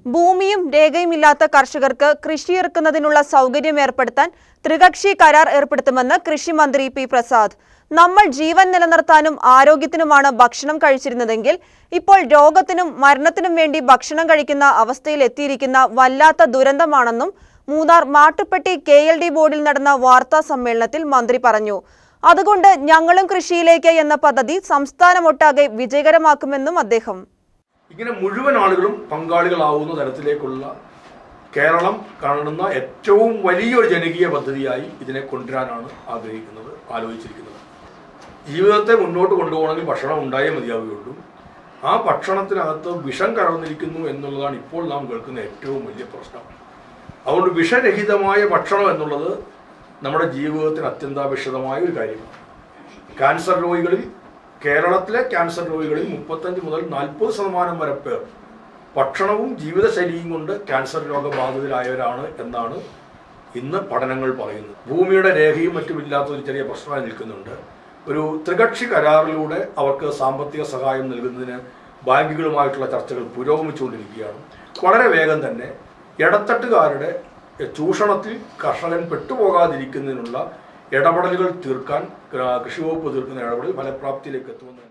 ഭൂമിയും രേഖയുമില്ലാത്ത കർഷകർക്ക് കൃഷിയിറക്കുന്നതിനുള്ള സൗകര്യം ഏർപ്പെടുത്താൻ ത്രികക്ഷി കരാർ ഏർപ്പെടുത്തുമെന്ന് കൃഷി മന്ത്രി പി പ്രസാദ് നമ്മൾ ജീവൻ നിലനിർത്താനും ആരോഗ്യത്തിനുമാണ് ഭക്ഷണം കഴിച്ചിരുന്നതെങ്കിൽ ഇപ്പോൾ രോഗത്തിനും മരണത്തിനും വേണ്ടി ഭക്ഷണം കഴിക്കുന്ന അവസ്ഥയിൽ എത്തിയിരിക്കുന്ന വല്ലാത്ത ദുരന്തമാണെന്നും Munnar Mattupetty K L D ബോർഡിൽ നടന്ന വാർത്താ സമ്മേളനത്തിൽ മന്ത്രി പറഞ്ഞു അതുകൊണ്ട് ഞങ്ങളും കൃഷിയിലേക്ക് എന്ന പദ്ധതി സംസ്ഥാനമൊട്ടാകെ വിജയകരമാക്കുമെന്നും അദ്ദേഹം ഇങ്ങനെ മുഴുവൻ ആളുകളും പങ്കാളികളാവുന്ന തരത്തിലേക്കുള്ള കേരളം കാണുന്ന ഏറ്റവും വലിയൊരു ജനകീയ പദ്ധതിയായി ഇതിനെ കൊണ്ടുവരാനാണ് ആഗ്രഹിക്കുന്നത് ആലോചിച്ചിരിക്കുന്നത് ജീവിതത്തെ മുന്നോട്ട് കൊണ്ടുപോകണമെങ്കിൽ ഭക്ഷണം ഉണ്ടായേ മതിയാവുകയുള്ളൂ ആ ഭക്ഷണത്തിനകത്ത് വിഷം കലർന്നിരിക്കുന്നു എന്നുള്ളതാണ് ഇപ്പോൾ നാം കേൾക്കുന്ന ഏറ്റവും വലിയ പ്രശ്നം അതുകൊണ്ട് വിഷരഹിതമായ ഭക്ഷണം എന്നുള്ളത് നമ്മുടെ ജീവിതത്തിന് അത്യന്താപേക്ഷിതമായ ഒരു കാര്യമാണ് ക്യാൻസർ രോഗികളിൽ കേരളത്തിലെ ക്യാൻസർ രോഗികളിൽ മുപ്പത്തഞ്ച് മുതൽ നാൽപ്പത് ശതമാനം വരെ പേർ ഭക്ഷണവും ജീവിതശൈലിയും കൊണ്ട് ക്യാൻസർ രോഗബാധിതരായവരാണ് എന്നാണ് ഇന്ന് പഠനങ്ങൾ പറയുന്നത് ഭൂമിയുടെ രേഖയും മറ്റുമില്ലാത്ത ഒരു ചെറിയ പ്രശ്നമായി നിൽക്കുന്നുണ്ട് ഒരു ത്രികക്ഷി കരാറിലൂടെ അവർക്ക് സാമ്പത്തിക സഹായം നൽകുന്നതിന് ബാങ്കുകളുമായിട്ടുള്ള ചർച്ചകൾ പുരോഗമിച്ചുകൊണ്ടിരിക്കുകയാണ് വളരെ വേഗം തന്നെ ഇടത്തട്ടുകാരുടെ ചൂഷണത്തിൽ കർഷകൻ പെട്ടുപോകാതിരിക്കുന്നതിനുള്ള ഇടപെടലുകൾ തീർക്കാൻ കൃഷി വകുപ്പ് തീർക്കുന്ന ഇടപെടൽ ഫലപ്രാപ്തിയിലേക്ക് എത്തുമെന്ന്